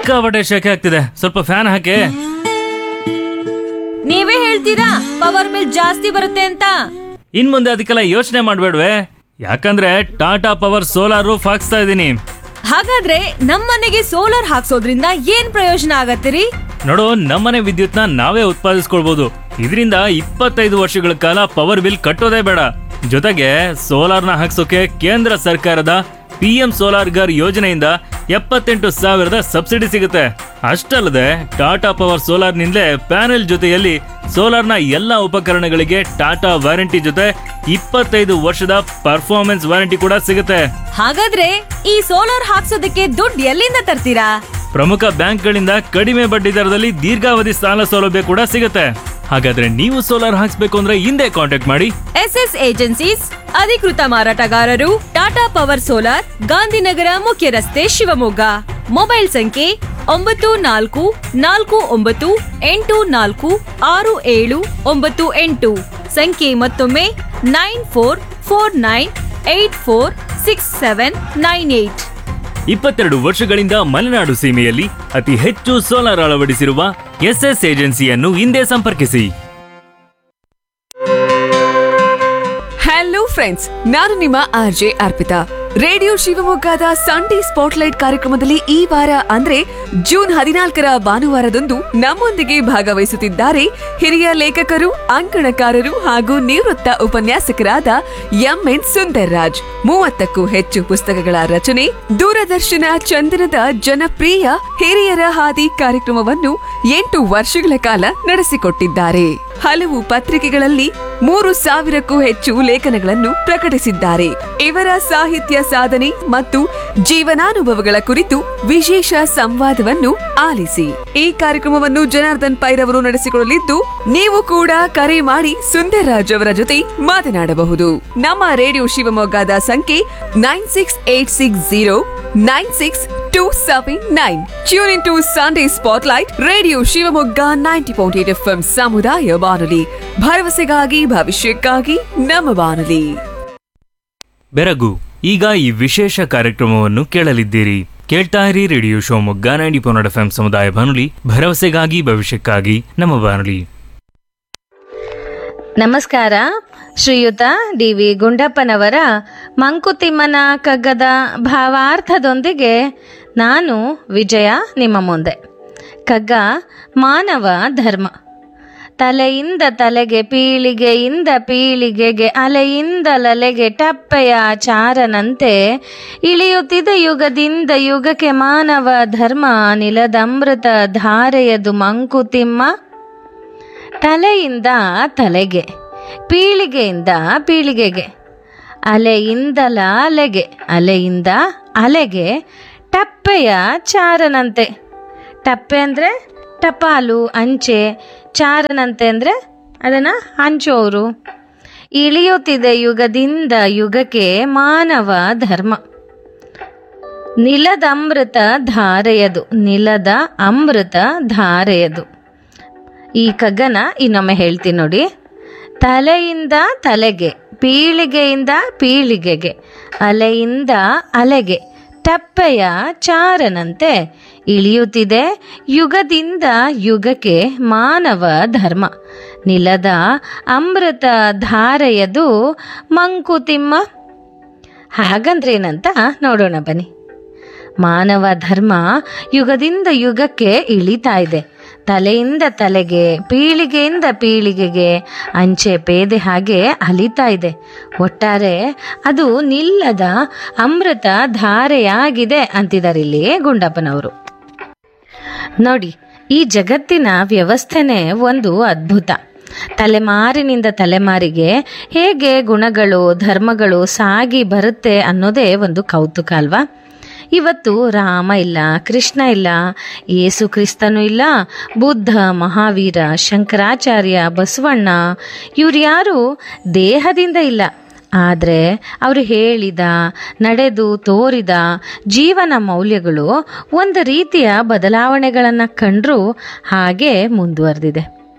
ಸಿಕ್ಕಾಪಟ್ಟೆ ಶೆಕೆ ಆಗ್ತಿದೆ ಸ್ವಲ್ಪ ಫ್ಯಾನ್ ಹಾಕಿ ನೀವೇ ಹೇಳ್ತೀರಾ ಪವರ್ ಬಿಲ್ ಜಾಸ್ತಿ ಬರುತ್ತೆ ಅಂತ ಇನ್ ಮುಂದೆ ಅದಕ್ಕೆಲ್ಲ ಯೋಚನೆ ಮಾಡ್ಬೇಡ್ವೆ ಯಾಕಂದ್ರೆ ಟಾಟಾ ಪವರ್ ಸೋಲಾರ್ ರೂಫ್ ಹಾಕ್ಸ್ತಾ ಇದ್ದೀನಿ ಹಾಗಾದ್ರೆ ನಮ್ಮನೆಗೆ ಸೋಲಾರ್ ಹಾಕ್ಸೋದ್ರಿಂದ ಏನ್ ಪ್ರಯೋಜನ ಆಗತ್ತಿರಿ ನೋಡು ನಮ್ಮನೆ ವಿದ್ಯುತ್ನ ನಾವೇ ಉತ್ಪಾದಿಸ್ಕೊಳ್ಬಹುದು ಇದರಿಂದ ಇಪ್ಪತ್ತೈದು ವರ್ಷಗಳ ಕಾಲ ಪವರ್ ಬಿಲ್ ಕಟ್ಟೋದೇ ಬೇಡ ಜೊತೆಗೆ ಸೋಲಾರ್ನ ಹಾಕ್ಸೋಕೆ ಕೇಂದ್ರ ಸರ್ಕಾರದ ಪಿ ಎಂ ಸೋಲಾರ್ ಗರ್ ಯೋಜನೆಯಿಂದ ಎಪ್ಪತ್ತೆಂಟು ಸಾವಿರದ ಸಬ್ಸಿಡಿ ಸಿಗುತ್ತೆ ಅಷ್ಟಲ್ಲದೆ ಟಾಟಾ ಪವರ್ ಸೋಲಾರ್ನಿಂದಲೇ ಪ್ಯಾನೆಲ್ ಜೊತೆಯಲ್ಲಿ ಸೋಲಾರ್ನ ಎಲ್ಲ ಉಪಕರಣಗಳಿಗೆ ಟಾಟಾ ವಾರಂಟಿ ಜೊತೆ ಇಪ್ಪತ್ತೈದು ವರ್ಷದ ಪರ್ಫಾರ್ಮೆನ್ಸ್ ವಾರಂಟಿ ಕೂಡ ಸಿಗುತ್ತೆ ಹಾಗಾದ್ರೆ ಈ ಸೋಲಾರ್ ಹಾಕ್ಸೋದಕ್ಕೆ ದುಡ್ಡು ಎಲ್ಲಿಂದ ತರ್ತೀರಾ ಪ್ರಮುಖ ಬ್ಯಾಂಕ್ಗಳಿಂದ ಕಡಿಮೆ ಬಡ್ಡಿ ದರದಲ್ಲಿ ದೀರ್ಘಾವಧಿ ಸಾಲ ಸೌಲಭ್ಯ ಕೂಡ ಸಿಗುತ್ತೆ ಹಾಗಾದ್ರೆ ನೀವು ಸೋಲಾರ್ ಹಾಕ್ಸ್ಬೇಕು ಅಂದ್ರೆ ಹಿಂದೆ ಕಾಂಟ್ಯಾಕ್ಟ್ ಮಾಡಿ ಎಸ್ ಎಸ್ ಏಜೆನ್ಸೀಸ್ ಅಧಿಕೃತ ಮಾರಾಟಗಾರರು ಟಾಟಾ ಪವರ್ ಸೋಲಾರ್ ಗಾಂಧಿನಗರ ಮುಖ್ಯ ರಸ್ತೆ ಶಿವಮೊಗ್ಗ ಮೊಬೈಲ್ ಸಂಖ್ಯೆ ಒಂಬತ್ತು ನಾಲ್ಕು ನಾಲ್ಕು ಒಂಬತ್ತು ಎಂಟು ನಾಲ್ಕು ಆರು ಏಳು ಒಂಬತ್ತು ಎಂಟು ಸಂಖ್ಯೆ ಮತ್ತೊಮ್ಮೆ nine four four nine eight four six seven nine eight ಇಪ್ಪತ್ತೆರಡು ವರ್ಷಗಳಿಂದ ಮಲೆನಾಡು ಸೀಮೆಯಲ್ಲಿ ಅತಿ ಹೆಚ್ಚು ಸೋಲಾರ್ ಅಳವಡಿಸಿರುವ ಎಸ್ಎಸ್ ಏಜೆನ್ಸಿಯನ್ನು ಹಿಂದೆ ಸಂಪರ್ಕಿಸಿ ಹಲೋ ಫ್ರೆಂಡ್ಸ್ ನಾನು ನಿಮ್ಮ ಆರ್ ಜೆ ಅರ್ಪಿತಾ ರೇಡಿಯೋ ಶಿವಮೊಗ್ಗದ ಸಂಡೇ ಸ್ಪಾಟ್ಲೈಟ್ ಕಾರ್ಯಕ್ರಮದಲ್ಲಿ ಈ ವಾರ ಅಂದ್ರೆ ಜೂನ್ ಹದಿನಾಲ್ಕರ ಭಾನುವಾರದಂದು ನಮ್ಮೊಂದಿಗೆ ಭಾಗವಹಿಸುತ್ತಿದ್ದಾರೆ ಹಿರಿಯ ಲೇಖಕರು ಅಂಕಣಕಾರರು ಹಾಗೂ ನಿವೃತ್ತ ಉಪನ್ಯಾಸಕರಾದ ಎಂ ಎನ್ ಸುಂದರ್ ರಾಜ್ ಮೂವತ್ತಕ್ಕೂ ಹೆಚ್ಚು ಪುಸ್ತಕಗಳ ರಚನೆ ದೂರದರ್ಶನ ಚಂದನದ ಜನಪ್ರಿಯ ಹಿರಿಯರ ಹಾದಿ ಕಾರ್ಯಕ್ರಮವನ್ನು ಎಂಟು ವರ್ಷಗಳ ಕಾಲ ನಡೆಸಿಕೊಟ್ಟಿದ್ದಾರೆ ಹಲವು ಪತ್ರಿಕೆಗಳಲ್ಲಿ ಮೂರು ಸಾವಿರಕ್ಕೂ ಹೆಚ್ಚು ಲೇಖನಗಳನ್ನು ಪ್ರಕಟಿಸಿದ್ದಾರೆ ಇವರ ಸಾಹಿತ್ಯ ಸಾಧನೆ ಮತ್ತು ಜೀವನಾನುಭವಗಳ ಕುರಿತು ವಿಶೇಷ ಸಂವಾದವನ್ನು ಆಲಿಸಿ ಈ ಕಾರ್ಯಕ್ರಮವನ್ನು ಜನಾರ್ದನ್ ಪೈರವರು ನಡೆಸಿಕೊಡಲಿದ್ದು ನೀವು ಕೂಡ ಕರೆ ಮಾಡಿ ಸುಂದರ್ರಾಜ್ ಅವರ ಜೊತೆ ಮಾತನಾಡಬಹುದು ನಮ್ಮ ರೇಡಿಯೋ ಶಿವಮೊಗ್ಗದ ಸಂಖ್ಯೆ nine six eight six zero nine six two seven nine tune in to Sunday spotlight radio Shivamogga ninety point eight F ಸಮುದಾಯ ಬಾನುಲಿ ಭರವಸೆಗಾಗಿ ಭವಿಷ್ಯಕ್ಕಾಗಿ ನಮ್ಮ ಬಾನುಲಿ ಬೆರಗು ಈಗ ಈ ವಿಶೇಷ ಕಾರ್ಯಕ್ರಮವನ್ನು ಕೇಳಲಿದ್ದೀರಿ ಕೇಳ್ತಾ ಇರಿ radio Shivamogga ninety point eight F ಸಮುದಾಯ ಬಾನುಲಿ ಭರವಸೆಗಾಗಿ ಭವಿಷ್ಯಕ್ಕಾಗಿ ನಮ್ಮ ಬಾನುಲಿ ನಮಸ್ಕಾರ ಶ್ರೀಯುತ ಡಿ ವಿ ಗುಂಡಪ್ಪನವರ ಮಂಕುತಿಮ್ಮನ ಕಗ್ಗದ ಭಾವಾರ್ಥದೊಂದಿಗೆ ನಾನು ವಿಜಯ ನಿಮ್ಮ ಮುಂದೆ ಕಗ್ಗ ಮಾನವ ಧರ್ಮ ತಲೆಯಿಂದ ತಲೆಗೆ ಪೀಳಿಗೆಯಿಂದ ಪೀಳಿಗೆಗೆ ಅಲೆಯಿಂದಲಲೆಗೆ ಟಪ್ಪೆಯ ಚಾರನಂತೆ ಇಳಿಯುತ್ತಿದೆ ಯುಗದಿಂದ ಯುಗಕ್ಕೆ ಮಾನವ ಧರ್ಮ ನಿಲದಮೃತ ಧಾರೆಯದು ಮಂಕುತಿಮ್ಮ ತಲೆಯಿಂದ ತಲೆಗೆ ಪೀಳಿಗೆಯಿಂದ ಪೀಳಿಗೆಗೆ ಅಲೆಯಿಂದಲ ಅಲೆಗೆ ಅಲೆಯಿಂದ ಅಲೆಗೆ ಟಪ್ಪೆಯ ಚಾರನಂತೆ ಟಪ್ಪೆ ಅಂದರೆ ಟಪಾಲು ಅಂಚೆ ಚಾರನಂತೆ ಅಂದರೆ ಅದನ್ನು ಹಂಚೋರು ಇಳಿಯುತ್ತಿದೆ ಯುಗದಿಂದ ಯುಗಕ್ಕೆ ಮಾನವ ಧರ್ಮ ನಿಲದ ಅಮೃತ ಧಾರೆಯದು ನಿಲದ ಅಮೃತ ಧಾರೆಯದು ಈ ಕಗ್ಗನ ಇನ್ನೊಮ್ಮೆ ಹೇಳ್ತೀನಿ ನೋಡಿ ತಲೆಯಿಂದ ತಲೆಗೆ ಪೀಳಿಗೆಯಿಂದ ಪೀಳಿಗೆಗೆ ಅಲೆಯಿಂದ ಅಲೆಗೆ ಟಪ್ಪೆಯ ಚಾರನಂತೆ ಇಳಿಯುತ್ತಿದೆ ಯುಗದಿಂದ ಯುಗಕ್ಕೆ ಮಾನವ ಧರ್ಮ ನಿಲದ ಅಮೃತ ಧಾರೆಯದು ಮಂಕುತಿಮ್ಮ ಹಾಗಂದ್ರೇನಂತ ನೋಡೋಣ ಬನ್ನಿ ಮಾನವ ಧರ್ಮ ಯುಗದಿಂದ ಯುಗಕ್ಕೆ ಇಳಿತಾ ಇದೆ ತಲೆಯಿಂದ ತಲೆಗೆ ಪೀಳಿಗೆಯಿಂದ ಪೀಳಿಗೆಗೆ ಅಂಚೆ ಪೇದೆ ಹಾಗೆ ಅಲಿತಾ ಇದೆ ಒಟ್ಟಾರೆ ಅದು ನಿಲ್ಲದ ಅಮೃತ ಧಾರೆಯಾಗಿದೆ ಅಂತಿದ್ದಾರೆ ಇಲ್ಲಿ ಗುಂಡಪ್ಪನವರು ನೋಡಿ ಈ ಜಗತ್ತಿನ ವ್ಯವಸ್ಥೆನೇ ಒಂದು ಅದ್ಭುತ ತಲೆಮಾರಿನಿಂದ ತಲೆಮಾರಿಗೆ ಹೇಗೆ ಗುಣಗಳು ಧರ್ಮಗಳು ಸಾಗಿ ಬರುತ್ತೆ ಅನ್ನೋದೇ ಒಂದು ಕೌತುಕ ಅಲ್ವಾ ಇವತ್ತು ರಾಮ ಇಲ್ಲ ಕೃಷ್ಣ ಇಲ್ಲ ಯೇಸು ಕ್ರಿಸ್ತನೂ ಇಲ್ಲ ಬುದ್ಧ ಮಹಾವೀರ ಶಂಕರಾಚಾರ್ಯ ಬಸವಣ್ಣ ಇವ್ರು ಯಾರು ದೇಹದಿಂದ ಇಲ್ಲ ಆದರೆ ಅವರು ಹೇಳಿದ ನಡೆದು ತೋರಿದ ಜೀವನ ಮೌಲ್ಯಗಳು ಒಂದು ರೀತಿಯ ಬದಲಾವಣೆಗಳನ್ನು ಕಂಡರೂ ಹಾಗೆ ಮುಂದುವರೆದಿದೆ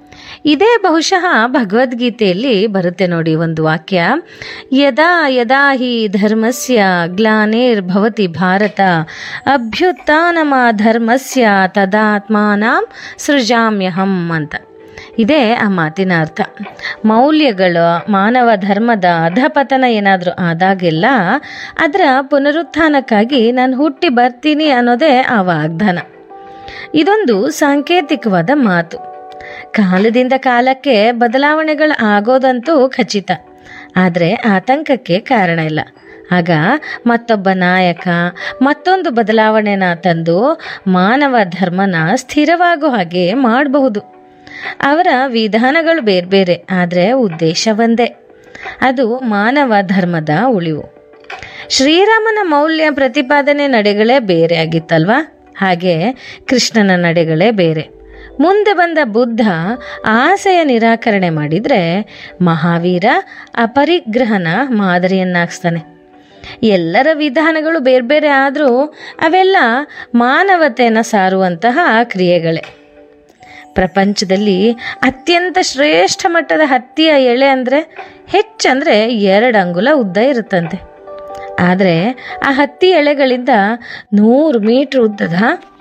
ಇದೇ ಬಹುಶಃ ಭಗವದ್ಗೀತೆಯಲ್ಲಿ ಬರುತ್ತೆ ನೋಡಿ ಒಂದು ವಾಕ್ಯ ಯದಾ ಯದಾ ಹಿ ಧರ್ಮಸ್ಯ ಗ್ಲಾನಿರ್ಭವತಿ ಭಾರತ ಅಭ್ಯುತ್ಥಾನಮ ಧರ್ಮಸ್ಯ ತದಾತ್ಮಾನಾಂ ಸೃಜಾಮ್ಯಹಂ ಅಂತ ಇದೇ ಆ ಮಾತಿನ ಅರ್ಥ ಮೌಲ್ಯಗಳು ಮಾನವ ಧರ್ಮದ ಅಧಪತನ ಏನಾದರೂ ಆದಾಗೆಲ್ಲ ಅದರ ಪುನರುತ್ಥಾನಕ್ಕಾಗಿ ನಾನು ಹುಟ್ಟಿ ಬರ್ತೀನಿ ಅನ್ನೋದೇ ಆ ವಾಗ್ದಾನ ಇದೊಂದು ಸಾಂಕೇತಿಕವಾದ ಮಾತು ಕಾಲದಿಂದ ಕಾಲಕ್ಕೆ ಬದಲಾವಣೆಗಳು ಆಗೋದಂತೂ ಖಚಿತ ಆದರೆ ಆತಂಕಕ್ಕೆ ಕಾರಣ ಇಲ್ಲ ಆಗ ಮತ್ತೊಬ್ಬ ನಾಯಕ ಮತ್ತೊಂದು ಬದಲಾವಣೆನ ತಂದು ಮಾನವ ಧರ್ಮನ ಸ್ಥಿರವಾಗೋ ಹಾಗೆ ಮಾಡಬಹುದು ಅವರ ವಿಧಾನಗಳು ಬೇರೆ ಬೇರೆ ಆದರೆ ಉದ್ದೇಶ ಒಂದೇ ಅದು ಮಾನವ ಧರ್ಮದ ಉಳಿವು ಶ್ರೀರಾಮನ ಮೌಲ್ಯ ಪ್ರತಿಪಾದನೆ ನಡೆಗಳೇ ಬೇರೆ ಆಗಿತ್ತಲ್ವಾ ಹಾಗೆ ಕೃಷ್ಣನ ನಡೆಗಳೇ ಬೇರೆ ಮುಂದೆ ಬಂದ ಬುದ್ಧ ಆಸೆಯ ನಿರಾಕರಣೆ ಮಾಡಿದರೆ ಮಹಾವೀರ ಅಪರಿಗ್ರಹನ ಮಾದರಿಯನ್ನಾಗಿಸ್ತಾನೆ ಎಲ್ಲರ ವಿಧಾನಗಳು ಬೇರೆ ಬೇರೆ ಆದರೂ ಅವೆಲ್ಲ ಮಾನವತೆಯನ್ನು ಸಾರುವಂತಹ ಕ್ರಿಯೆಗಳೇ ಪ್ರಪಂಚದಲ್ಲಿ ಅತ್ಯಂತ ಶ್ರೇಷ್ಠ ಮಟ್ಟದ ಹತ್ತಿಯ ಎಳೆ ಅಂದರೆ ಹೆಚ್ಚಂದರೆ ಎರಡು ಅಂಗುಲ ಉದ್ದ ಇರುತ್ತಂತೆ ಆದರೆ ಆ ಹತ್ತಿ ಎಳೆಗಳಿಂದ ನೂರು ಮೀಟ್ರ್ ಉದ್ದದ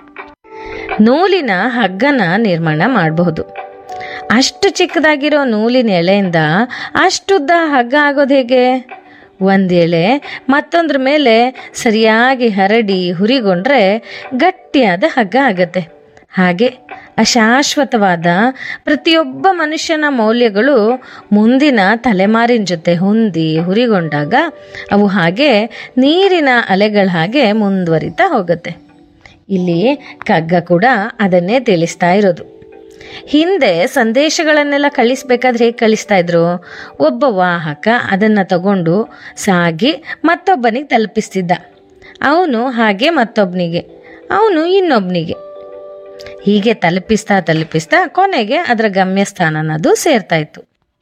ನೂಲಿನ ಹಗ್ಗನ ನಿರ್ಮಾಣ ಮಾಡಬಹುದು ಅಷ್ಟು ಚಿಕ್ಕದಾಗಿರೋ ನೂಲಿನ ಎಳೆಯಿಂದ ಅಷ್ಟುದ್ದ ಹಗ್ಗ ಆಗೋದು ಹೇಗೆ ಒಂದು ಎಳೆ ಮತ್ತೊಂದ್ರ ಮೇಲೆ ಸರಿಯಾಗಿ ಹರಡಿ ಹುರಿಗೊಂಡ್ರೆ ಗಟ್ಟಿಯಾದ ಹಗ್ಗ ಆಗತ್ತೆ ಹಾಗೆ ಅಶಾಶ್ವತವಾದ ಪ್ರತಿಯೊಬ್ಬ ಮನುಷ್ಯನ ಮೌಲ್ಯಗಳು ಮುಂದಿನ ತಲೆಮಾರಿನ ಜೊತೆ ಹೊಂದಿ ಹುರಿಗೊಂಡಾಗ ಅವು ಹಾಗೆ ನೀರಿನ ಅಲೆಗಳ ಹಾಗೆ ಮುಂದುವರಿತಾ ಹೋಗುತ್ತೆ ಇಲ್ಲಿ ಕಗ್ಗ ಕೂಡ ಅದನ್ನೇ ತಿಳಿಸ್ತಾ ಇರೋದು ಹಿಂದೆ ಸಂದೇಶಗಳನ್ನೆಲ್ಲ ಕಳಿಸ್ಬೇಕಾದ್ರೆ ಹೇಗೆ ಕಳಿಸ್ತಾ ಇದ್ರು ಒಬ್ಬ ವಾಹಕ ಅದನ್ನು ತಗೊಂಡು ಸಾಗಿ ಮತ್ತೊಬ್ಬನಿಗೆ ತಲುಪಿಸ್ತಿದ್ದ ಅವನು ಹಾಗೆ ಮತ್ತೊಬ್ಬನಿಗೆ ಅವನು ಇನ್ನೊಬ್ಬನಿಗೆ ಹೀಗೆ ತಲುಪಿಸ್ತಾ ತಲುಪಿಸ್ತಾ ಕೊನೆಗೆ ಅದರ ಗಮ್ಯಸ್ಥಾನ ಅನ್ನೋದು ಸೇರ್ತಾ ಇತ್ತು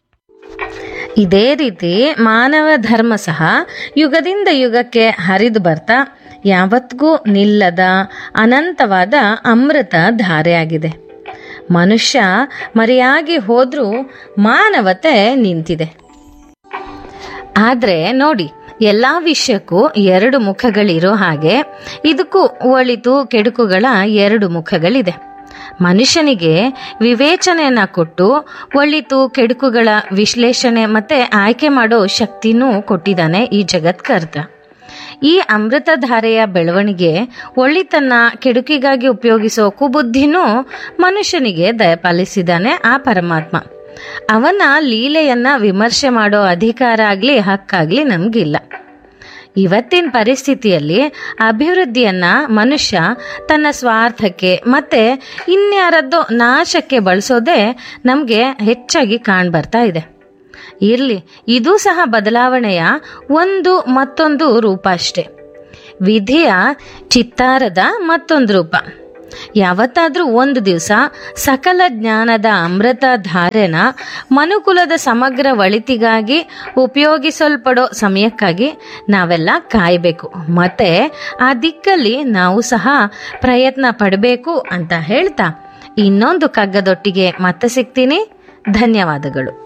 ಇದೇ ರೀತಿ ಮಾನವ ಧರ್ಮ ಸಹ ಯುಗದಿಂದ ಯುಗಕ್ಕೆ ಹರಿದು ಬರ್ತಾ ಯಾವತ್ತಿಗೂ ನಿಲ್ಲದ ಅನಂತವಾದ ಅಮೃತ ಧಾರೆಯಾಗಿದೆ ಮನುಷ್ಯ ಮರೆಯಾಗಿ ಹೋದ್ರೂ ಮಾನವತೆ ನಿಂತಿದೆ ಆದರೆ ನೋಡಿ ಎಲ್ಲ ವಿಷಯಕ್ಕೂ ಎರಡು ಮುಖಗಳಿರೋ ಹಾಗೆ ಇದಕ್ಕೂ ಒಳಿತು ಕೆಡುಕುಗಳ ಎರಡು ಮುಖಗಳಿದೆ ಮನುಷ್ಯನಿಗೆ ವಿವೇಚನೆಯನ್ನ ಕೊಟ್ಟು ಒಳಿತು ಕೆಡುಕುಗಳ ವಿಶ್ಲೇಷಣೆ ಮತ್ತೆ ಆಯ್ಕೆ ಮಾಡೋ ಶಕ್ತಿನೂ ಕೊಟ್ಟಿದ್ದಾನೆ ಈ ಜಗತ್ಕರ್ತ ಈ ಅಮೃತಧಾರೆಯ ಬೆಳವಣಿಗೆ ಒಳಿತನ್ನ ಕೆಡುಕಿಗಾಗಿ ಉಪಯೋಗಿಸೋ ಕುಬುದ್ಧಿನೂ ಮನುಷ್ಯನಿಗೆ ದಯಪಾಲಿಸಿದ್ದಾನೆ ಆ ಪರಮಾತ್ಮ ಅವನ ಲೀಲೆಯನ್ನ ವಿಮರ್ಶೆ ಮಾಡೋ ಅಧಿಕಾರ ಆಗಲಿ ಹಕ್ಕಾಗ್ಲಿ ನಮಗಿಲ್ಲ ಇವತ್ತಿನ ಪರಿಸ್ಥಿತಿಯಲ್ಲಿ ಅಭಿವೃದ್ಧಿಯನ್ನ ಮನುಷ್ಯ ತನ್ನ ಸ್ವಾರ್ಥಕ್ಕೆ ಮತ್ತೆ ಇನ್ಯಾರದ್ದೋ ನಾಶಕ್ಕೆ ಬಳಸೋದೇ ನಮಗೆ ಹೆಚ್ಚಾಗಿ ಕಾಣ್ಬರ್ತಾ ಇದೆ ಇರಲಿ ಇದು ಸಹ ಬದಲಾವಣೆಯ ಒಂದು ಮತ್ತೊಂದು ರೂಪ ಅಷ್ಟೆ ವಿಧಿಯ ಚಿತ್ತಾರದ ಮತ್ತೊಂದು ರೂಪ ಯಾವತ್ತಾದ್ರೂ ಒಂದು ದಿವಸ ಸಕಲ ಜ್ಞಾನದ ಅಮೃತ ಧಾರೆನ ಮನುಕುಲದ ಸಮಗ್ರ ಒಳಿತಿಗಾಗಿ ಉಪಯೋಗಿಸಲ್ಪಡೋ ಸಮಯಕ್ಕಾಗಿ ನಾವೆಲ್ಲ ಕಾಯಬೇಕು ಮತ್ತೆ ಆ ದಿಕ್ಕಲ್ಲಿ ನಾವು ಸಹ ಪ್ರಯತ್ನ ಪಡಬೇಕು ಅಂತ ಹೇಳ್ತಾ ಇನ್ನೊಂದು ಕಗ್ಗದೊಟ್ಟಿಗೆ ಮತ್ತೆ ಸಿಗ್ತೀನಿ ಧನ್ಯವಾದಗಳು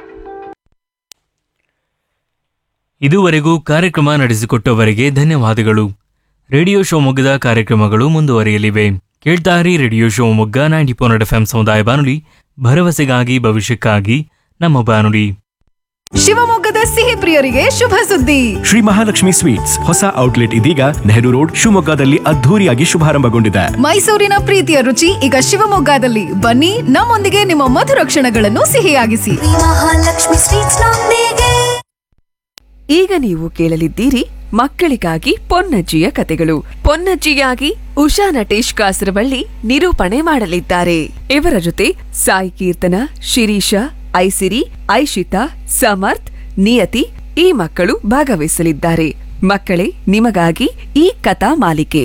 ಇದುವರೆಗೂ ಕಾರ್ಯಕ್ರಮ ನಡೆಸಿಕೊಟ್ಟವರಿಗೆ ಧನ್ಯವಾದಗಳು ರೇಡಿಯೋ ಶಿವಮೊಗ್ಗದ ಕಾರ್ಯಕ್ರಮಗಳು ಮುಂದುವರಿಯಲಿವೆ ಕೇಳ್ತಾರಿ radio Shivamogga ninety point eight F ಸಮುದಾಯ ಬಾನುಲಿ ಭರವಸೆಗಾಗಿ ಭವಿಷ್ಯಕ್ಕಾಗಿ ನಮ್ಮ ಬಾನುಲಿ ಶಿವಮೊಗ್ಗದ ಸಿಹಿ ಪ್ರಿಯರಿಗೆ ಶುಭ ಸುದ್ದಿ ಶ್ರೀ ಮಹಾಲಕ್ಷ್ಮಿ ಸ್ವೀಟ್ಸ್ ಹೊಸ ಔಟ್ಲೆಟ್ ಇದೀಗ ನೆಹರು ರೋಡ್ ಶಿವಮೊಗ್ಗದಲ್ಲಿ ಅದ್ಧೂರಿಯಾಗಿ ಶುಭಾರಂಭಗೊಂಡಿದೆ ಮೈಸೂರಿನ ಪ್ರೀತಿಯ ರುಚಿ ಈಗ ಶಿವಮೊಗ್ಗದಲ್ಲಿ ಬನ್ನಿ ನಮ್ಮೊಂದಿಗೆ ನಿಮ್ಮ ಮಧುರ ಕ್ಷಣಗಳನ್ನು ಸಿಹಿಯಾಗಿಸಿ ಮಹಾಲಕ್ಷ್ಮಿ ಸ್ವೀಟ್ಸ್ ನೊಂದಿಗೆ ಈಗ ನೀವು ಕೇಳಲಿದ್ದೀರಿ ಮಕ್ಕಳಿಗಾಗಿ ಪೊನ್ನಜ್ಜಿಯ ಕತೆಗಳು ಪೊನ್ನಜ್ಜಿಯಾಗಿ ಉಷಾ ನಟೇಶ್ ಕಾಸರವಳ್ಳಿ ನಿರೂಪಣೆ ಮಾಡಲಿದ್ದಾರೆ ಇವರ ಜೊತೆ ಸಾಯಿ ಕೀರ್ತನ ಶಿರೀಷ ಐಸಿರಿ ಐಶಿತಾ ಸಮರ್ಥ್ ನಿಯತಿ ಈ ಮಕ್ಕಳು ಭಾಗವಹಿಸಲಿದ್ದಾರೆ ಮಕ್ಕಳೇ ನಿಮಗಾಗಿ ಈ ಕಥಾ ಮಾಲಿಕೆ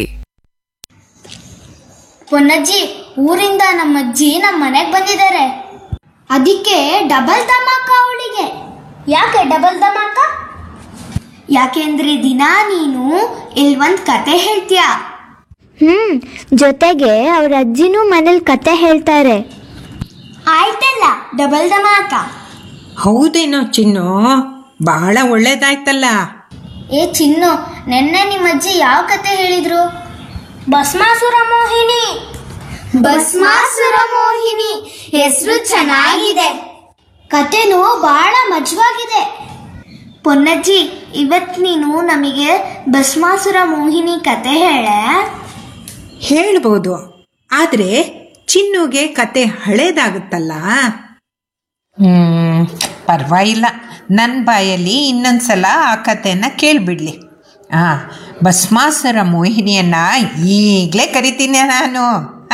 ಪೊನ್ನಜ್ಜಿ ಊರಿಂದ ನಮ್ಮಜ್ಜಿ ನಮ್ಮ ಮನೆಗೆ ಬಂದಿದ್ದಾರೆ ಅದಕ್ಕೆ ಡಬಲ್ ಧಮಾಕ ಅವಳಿಗೆ ಯಾಕೆ ಡಬಲ್ ಧಮಾಕ ಯಾಕೆಂದ್ರೆ ದಿನ ನೀನು ಇಲ್ಲಿ ಒಂದು ಕತೆ ಹೇಳ್ತೀಯ ಹ್ಮ್ ಜೊತೆಗೆ ಅವ್ರ ಅಜ್ಜಿನೂ ಮನೇಲಿ ಕತೆ ಹೇಳ್ತಾರೆ ಆಯ್ತಲ್ಲ ಡಬಲ್ ಧಮಾಕ ಹೌದೇನೋ ಚಿನ್ನು ಬಹಳ ಒಳ್ಳೇದಾಯ್ತಲ್ಲ ಏ ಚಿನ್ನು ನೆನ್ನೆ ನಿಮ್ಮ ಅಜ್ಜಿ ಯಾವ ಕತೆ ಹೇಳಿದ್ರು ಭಸ್ಮಾಸುರ ಮೋಹಿನಿ ಭಸ್ಮಾಸುರ ಮೋಹಿನಿ ಹೆಸರು ಚೆನ್ನಾಗಿದೆ ಕತೆನೂ ಬಹಳ ಮಜವಾಗಿದೆ ಪೊನ್ನಜ್ಜಿ ಇವತ್ ನೀನು ನಮಗೆ ಭಸ್ಮಾಸುರ ಮೋಹಿನಿ ಕತೆ ಹೇಳೆ ಹೇಳ್ಬೋದು ಆದರೆ ಚಿನ್ನುಗೆ ಕತೆ ಹಳೇದಾಗುತ್ತಲ್ಲ ಹ್ಮ್ ಪರವಾಗಿಲ್ಲ ನನ್ನ ಬಾಯಲ್ಲಿ ಇನ್ನೊಂದ್ಸಲ ಆ ಕತೆನ ಕೇಳಿಬಿಡ್ಲಿ ಆ ಭಸ್ಮಾಸುರ ಮೋಹಿನಿಯನ್ನ ಈಗಲೇ ಕರಿತೀನಿ ನಾನು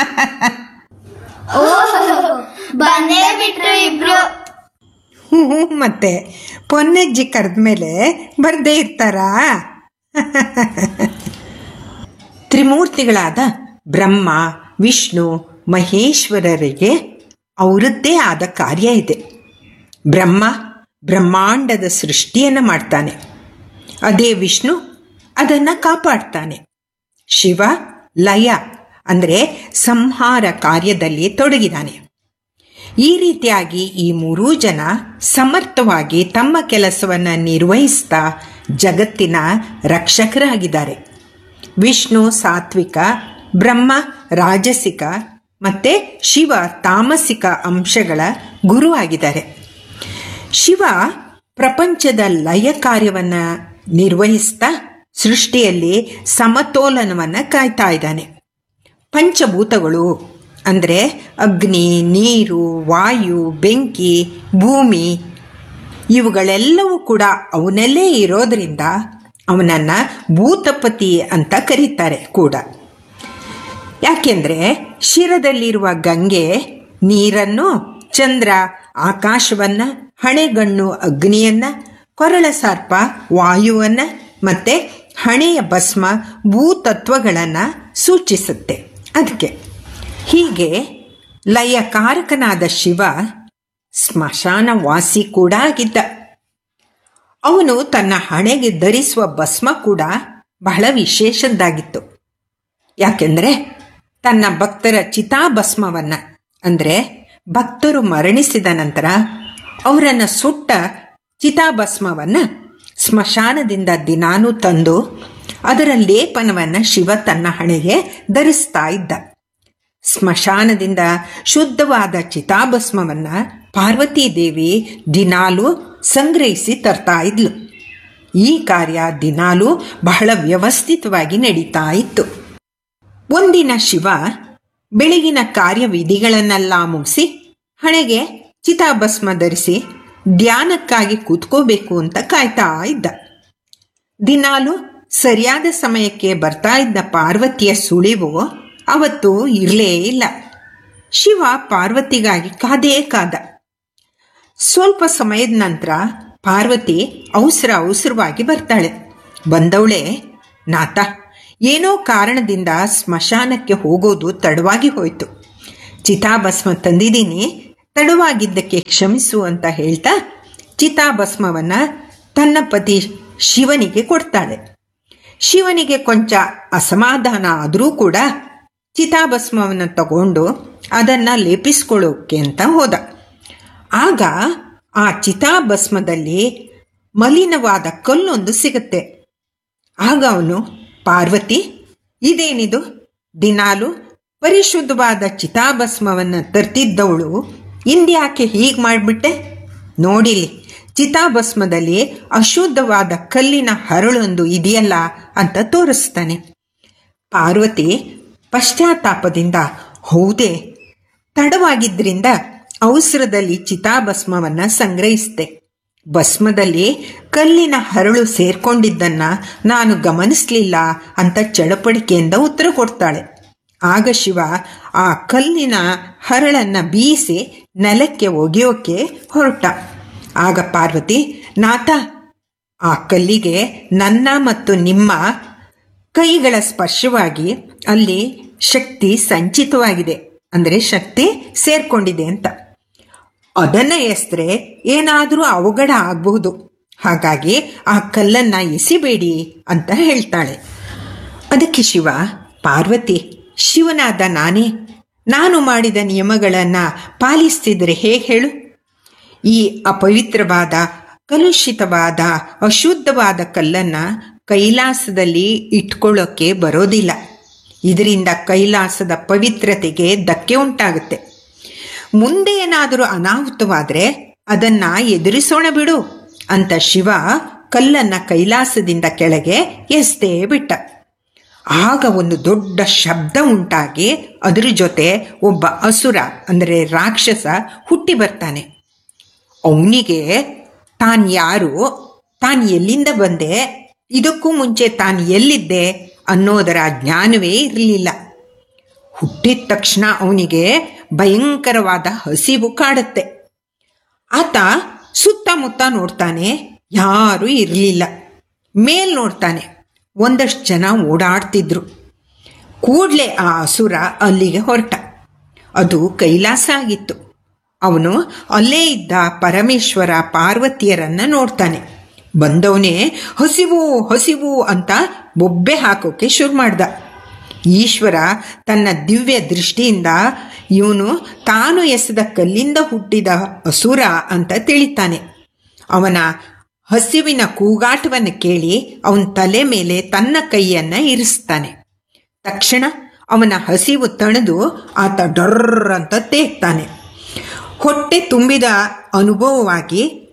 ಬಂದೇ ಬಿಟ್ರು ಇಬ್ರು ಹ್ಞೂ ಮತ್ತೆ ಪೊನ್ನಜ್ಜಿ ಕರೆದ್ಮೇಲೆ ಬರ್ದೇ ಇರ್ತಾರಾ ತ್ರಿಮೂರ್ತಿಗಳಾದ ಬ್ರಹ್ಮ ವಿಷ್ಣು ಮಹೇಶ್ವರರಿಗೆ ಅವರದ್ದೇ ಆದ ಕಾರ್ಯ ಇದೆ ಬ್ರಹ್ಮ ಬ್ರಹ್ಮಾಂಡದ ಸೃಷ್ಟಿಯನ್ನು ಮಾಡ್ತಾನೆ ಅದೇ ವಿಷ್ಣು ಅದನ್ನು ಕಾಪಾಡ್ತಾನೆ ಶಿವ ಲಯ ಅಂದರೆ ಸಂಹಾರ ಕಾರ್ಯದಲ್ಲಿ ತೊಡಗಿದ್ದಾನೆ ಈ ರೀತಿಯಾಗಿ ಈ ಮೂರೂ ಜನ ಸಮರ್ಥವಾಗಿ ತಮ್ಮ ಕೆಲಸವನ್ನು ನಿರ್ವಹಿಸ್ತಾ ಜಗತ್ತಿನ ರಕ್ಷಕರಾಗಿದ್ದಾರೆ ವಿಷ್ಣು ಸಾತ್ವಿಕ ಬ್ರಹ್ಮ ರಾಜಸಿಕ ಮತ್ತು ಶಿವ ತಾಮಸಿಕ ಅಂಶಗಳ ಗುರು ಆಗಿದ್ದಾರೆ ಶಿವ ಪ್ರಪಂಚದ ಲಯ ಕಾರ್ಯವನ್ನು ನಿರ್ವಹಿಸ್ತಾ ಸೃಷ್ಟಿಯಲ್ಲಿ ಸಮತೋಲನವನ್ನು ಕಾಯ್ತಾ ಇದ್ದಾನೆ ಪಂಚಭೂತಗಳು ಅಂದರೆ ಅಗ್ನಿ ನೀರು ವಾಯು ಬೆಂಕಿ ಭೂಮಿ ಇವುಗಳೆಲ್ಲವೂ ಕೂಡ ಅವನಲ್ಲೇ ಇರೋದರಿಂದ ಅವನನ್ನು ಭೂತಪತಿ ಅಂತ ಕರೀತಾರೆ ಕೂಡ ಯಾಕೆಂದರೆ ಶಿರದಲ್ಲಿರುವ ಗಂಗೆ ನೀರನ್ನು ಚಂದ್ರ ಆಕಾಶವನ್ನು ಹಣೆಗಣ್ಣು ಅಗ್ನಿಯನ್ನು ಕೊರಳ ಸರ್ಪ ವಾಯುವನ್ನು ಮತ್ತು ಹಣೆಯ ಭಸ್ಮ ಭೂತತ್ವಗಳನ್ನು ಸೂಚಿಸುತ್ತೆ ಅದಕ್ಕೆ ಹೀಗೆ ಲಯಕಾರಕನಾದ ಶಿವ ಸ್ಮಶಾನ ವಾಸಿ ಕೂಡ ಆಗಿದ್ದ ಅವನು ತನ್ನ ಹಣೆಗೆ ಧರಿಸುವ ಭಸ್ಮ ಕೂಡ ಬಹಳ ವಿಶೇಷದ್ದಾಗಿತ್ತು ಯಾಕೆಂದರೆ ತನ್ನ ಭಕ್ತರ ಚಿತಾಭಸ್ಮವನ್ನು ಅಂದರೆ ಭಕ್ತರು ಮರಣಿಸಿದ ನಂತರ ಅವರನ್ನು ಸುಟ್ಟ ಚಿತಾಭಸ್ಮವನ್ನು ಸ್ಮಶಾನದಿಂದ ದಿನಾನೂ ತಂದು ಅದರ ಲೇಪನವನ್ನು ಶಿವ ತನ್ನ ಹಣೆಗೆ ಧರಿಸ್ತಾ ಇದ್ದ ಸ್ಮಶಾನದಿಂದ ಶುದ್ಧವಾದ ಚಿತಾಭಸ್ಮವನ್ನು ಪಾರ್ವತೀ ದೇವಿ ದಿನಾಲೂ ಸಂಗ್ರಹಿಸಿ ತರ್ತಾ ಇದ್ಲು ಈ ಕಾರ್ಯ ದಿನಾಲೂ ಬಹಳ ವ್ಯವಸ್ಥಿತವಾಗಿ ನಡೀತಾ ಇತ್ತು ಒಂದಿನ ಶಿವ ಬೆಳಗಿನ ಕಾರ್ಯವಿಧಿಗಳನ್ನೆಲ್ಲ ಮುಗಿಸಿ ಹಣೆಗೆ ಚಿತಾಭಸ್ಮ ಧರಿಸಿ ಧ್ಯಾನಕ್ಕಾಗಿ ಕೂತ್ಕೋಬೇಕು ಅಂತ ಕಾಯ್ತಾ ಇದ್ದ ದಿನಾಲು ಸರಿಯಾದ ಸಮಯಕ್ಕೆ ಬರ್ತಾ ಇದ್ದ ಪಾರ್ವತಿಯ ಸುಳಿವು ಅವತ್ತು ಇರಲೇ ಇಲ್ಲ ಶಿವ ಪಾರ್ವತಿಗಾಗಿ ಕಾದೇ ಕಾದ ಸ್ವಲ್ಪ ಸಮಯದ ನಂತರ ಪಾರ್ವತಿ ಅವಸರ ಅವಸರವಾಗಿ ಬರ್ತಾಳೆ ಬಂದವಳೆ ನಾಥ ಏನೋ ಕಾರಣದಿಂದ ಸ್ಮಶಾನಕ್ಕೆ ಹೋಗೋದು ತಡವಾಗಿ ಹೋಯಿತು ಚಿತಾಭಸ್ಮ ತಂದಿದ್ದೀನಿ ತಡವಾಗಿದ್ದಕ್ಕೆ ಕ್ಷಮಿಸು ಅಂತ ಹೇಳ್ತಾ ಚಿತಾಭಸ್ಮವನ್ನು ತನ್ನ ಪತಿ ಶಿವನಿಗೆ ಕೊಡ್ತಾಳೆ ಶಿವನಿಗೆ ಕೊಂಚ ಅಸಮಾಧಾನ ಆದರೂ ಕೂಡ ಚಿತಾಭಸ್ಮವನ್ನು ತಗೊಂಡು ಅದನ್ನು ಲೇಪಿಸ್ಕೊಳ್ಳೋಕೆ ಅಂತ ಹೋದ ಆಗ ಆ ಚಿತಾಭಸ್ಮದಲ್ಲಿ ಮಲಿನವಾದ ಕಲ್ಲೊಂದು ಸಿಗುತ್ತೆ ಆಗ ಅವನು ಪಾರ್ವತಿ ಇದೇನಿದು ದಿನಾಲು ಪರಿಶುದ್ಧವಾದ ಚಿತಾಭಸ್ಮವನ್ನು ತರ್ತಿದ್ದವಳು ಇಂದ್ಯಾಕೆ ಹೀಗೆ ಮಾಡಿಬಿಟ್ಟೆ ನೋಡಿಲಿ ಚಿತಾಭಸ್ಮದಲ್ಲಿ ಅಶುದ್ಧವಾದ ಕಲ್ಲಿನ ಹರಳೊಂದು ಇದೆಯಲ್ಲ ಅಂತ ತೋರಿಸ್ತಾನೆ ಪಾರ್ವತಿ ಪಶ್ಚಾತ್ತಾಪದಿಂದ ಹೌದೇ ತಡವಾಗಿದ್ದರಿಂದ ಅವಸರದಲ್ಲಿ ಚಿತಾಭಸ್ಮವನ್ನು ಸಂಗ್ರಹಿಸಿದೆ ಭಸ್ಮದಲ್ಲಿ ಕಲ್ಲಿನ ಹರಳು ಸೇರ್ಕೊಂಡಿದ್ದನ್ನ ನಾನು ಗಮನಿಸಲಿಲ್ಲ ಅಂತ ಚಳಪಡಿಕೆಯಿಂದ ಉತ್ತರ ಕೊಡ್ತಾಳೆ ಆಗ ಶಿವ ಆ ಕಲ್ಲಿನ ಹರಳನ್ನು ಬೀಸಿ ನೆಲಕ್ಕೆ ಒಗೆಯೋಕೆ ಹೊರಟ ಆಗ ಪಾರ್ವತಿ ನಾಥ ಆ ಕಲ್ಲಿಗೆ ನನ್ನ ಮತ್ತು ನಿಮ್ಮ ಕೈಗಳ ಸ್ಪರ್ಶವಾಗಿ ಅಲ್ಲಿ ಶಕ್ತಿ ಸಂಚಿತವಾಗಿದೆ ಅಂದರೆ ಶಕ್ತಿ ಸೇರ್ಕೊಂಡಿದೆ ಅಂತ ಅದನ್ನು ಎಸ್ದ್ರೆ ಏನಾದರೂ ಅವಘಡ ಆಗಬಹುದು ಹಾಗಾಗಿ ಆ ಕಲ್ಲನ್ನು ಎಸಿಬೇಡಿ ಅಂತ ಹೇಳ್ತಾಳೆ ಅದಕ್ಕೆ ಶಿವ ಪಾರ್ವತಿ ಶಿವನಾದ ನಾನೇ ನಾನು ಮಾಡಿದ ನಿಯಮಗಳನ್ನು ಪಾಲಿಸ್ತಿದ್ರೆ ಹೇಗೆ ಹೇಳು ಈ ಅಪವಿತ್ರವಾದ ಕಲುಷಿತವಾದ ಅಶುದ್ಧವಾದ ಕಲ್ಲನ್ನು ಕೈಲಾಸದಲ್ಲಿ ಇಟ್ಕೊಳ್ಳೋಕ್ಕೆ ಬರೋದಿಲ್ಲ ಇದರಿಂದ ಕೈಲಾಸದ ಪವಿತ್ರತೆಗೆ ಧಕ್ಕೆ ಉಂಟಾಗುತ್ತೆ ಮುಂದೆ ಏನಾದರೂ ಅನಾಹುತವಾದರೆ ಅದನ್ನು ಎದುರಿಸೋಣ ಬಿಡು ಅಂತ ಶಿವ ಕಲ್ಲನ್ನು ಕೈಲಾಸದಿಂದ ಕೆಳಗೆ ಎಸ್ತೇ ಬಿಟ್ಟ ಆಗ ಒಂದು ದೊಡ್ಡ ಶಬ್ದ ಉಂಟಾಗಿ ಅದರ ಜೊತೆ ಒಬ್ಬ ಅಸುರ ಅಂದರೆ ರಾಕ್ಷಸ ಹುಟ್ಟಿ ಬರ್ತಾನೆ ಅವನಿಗೆ ತಾನು ಯಾರು ತಾನು ಎಲ್ಲಿಂದ ಬಂದೆ ಇದಕ್ಕೂ ಮುಂಚೆ ತಾನು ಎಲ್ಲಿದ್ದೆ ಅನ್ನೋದರ ಜ್ಞಾನವೇ ಇರಲಿಲ್ಲ ಹುಟ್ಟಿದ ತಕ್ಷಣ ಅವನಿಗೆ ಭಯಂಕರವಾದ ಹಸಿವು ಕಾಡುತ್ತೆ ಆತ ಸುತ್ತಮುತ್ತ ನೋಡ್ತಾನೆ ಯಾರೂ ಇರಲಿಲ್ಲ ಮೇಲ್ ನೋಡ್ತಾನೆ ಒಂದಷ್ಟು ಜನ ಓಡಾಡ್ತಿದ್ರು ಕೂಡಲೇ ಆ ಅಸುರ ಅಲ್ಲಿಗೆ ಹೊರಟ ಅದು ಕೈಲಾಸ ಆಗಿತ್ತು ಅವನು ಅಲ್ಲೇ ಇದ್ದ ಪರಮೇಶ್ವರ ಪಾರ್ವತಿಯರನ್ನ ನೋಡ್ತಾನೆ ಬಂದವನೇ ಹಸಿವು ಹಸಿವು ಅಂತ ಬೊಬ್ಬೆ ಹಾಕೋಕೆ ಶುರು ಮಾಡ್ದ ಈಶ್ವರ ತನ್ನ ದಿವ್ಯ ದೃಷ್ಟಿಯಿಂದ ಇವನು ತಾನು ಎಸೆದ ಕಲ್ಲಿಂದ ಹುಟ್ಟಿದ ಅಸುರ ಅಂತ ತಿಳಿತಾನೆ ಅವನ ಹಸಿವಿನ ಕೂಗಾಟವನ್ನು ಕೇಳಿ ಅವನ ತಲೆ ಮೇಲೆ ತನ್ನ ಕೈಯನ್ನು ಇರಿಸ್ತಾನೆ ತಕ್ಷಣ ಅವನ ಹಸಿವು ತಣದು ಆತ ಡರ್ರ್ ಅಂತ ತೇಗ್ತಾನೆ ಹೊಟ್ಟೆ ತುಂಬಿದ ಅನುಭವವಾಗಿ